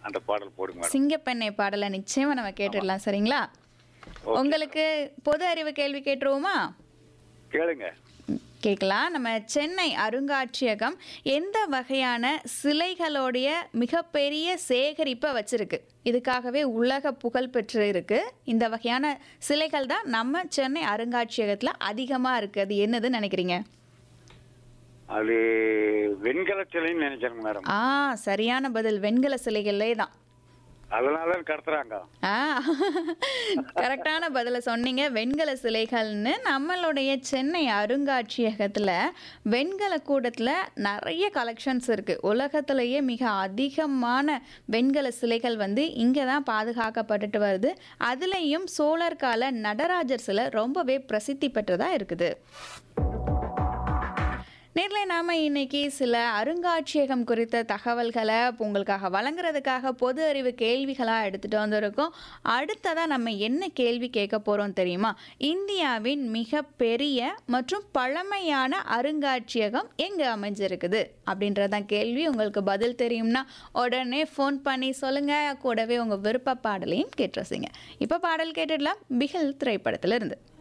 அந்த பாடல் போடுங்க மேடம் சிங்கப்பெண்ணை பாடலை நிச்சயமா நம்ம கேட்டுடலாம் சரிங்களா உங்களுக்கு பொது அறிவு கேள்வி கேட்டுருவோமா கேளுங்க ம், கேட்கலாம் நம்ம சென்னை அருங்காட்சியகம் எந்த வகையான சிலைகளுடைய மிகப்பெரிய சேகரிப்பை வச்சிருக்கு இதுக்காகவே உலக புகழ் பெற்று இருக்கு இந்த வகையான சிலைகள் தான் நம்ம சென்னை அருங்காட்சியகத்தில் அதிகமாக இருக்குது அது என்னதுன்னு நினைக்கிறீங்க அது வெண்கல சிலைன்னு நினைச்சேங்க மேடம் ஆ சரியான பதில் வெண்கல சிலைகளே தான் அதனால தான் கடத்துறாங்க ஆ கரெக்டான பதிலை சொன்னீங்க வெண்கல சிலைகள்னு நம்மளுடைய சென்னை அருங்காட்சியகத்தில் வெண்கல கூடத்தில் நிறைய கலெக்ஷன்ஸ் இருக்குது உலகத்திலேயே மிக அதிகமான வெண்கல சிலைகள் வந்து இங்கே தான் பாதுகாக்கப்பட்டுட்டு வருது அதுலேயும் சோழர் கால நடராஜர் சிலை ரொம்பவே பிரசித்தி பெற்றதாக இருக்குது நேரில் நாம் இன்னைக்கு சில அருங்காட்சியகம் குறித்த தகவல்களை உங்களுக்காக வழங்குறதுக்காக பொது அறிவு கேள்விகளாக எடுத்துகிட்டு வந்திருக்கோம் அடுத்ததாக நம்ம என்ன கேள்வி கேட்க போகிறோம் தெரியுமா இந்தியாவின் மிக பெரிய மற்றும் பழமையான அருங்காட்சியகம் எங்கே அமைஞ்சிருக்குது அப்படின்றதான் கேள்வி உங்களுக்கு பதில் தெரியும்னா உடனே ஃபோன் பண்ணி சொல்லுங்கள் கூடவே உங்கள் விருப்ப பாடலையும் கேட்டுறசிங்க இப்போ பாடல் கேட்டுடலாம் பிகில் திரைப்படத்திலிருந்து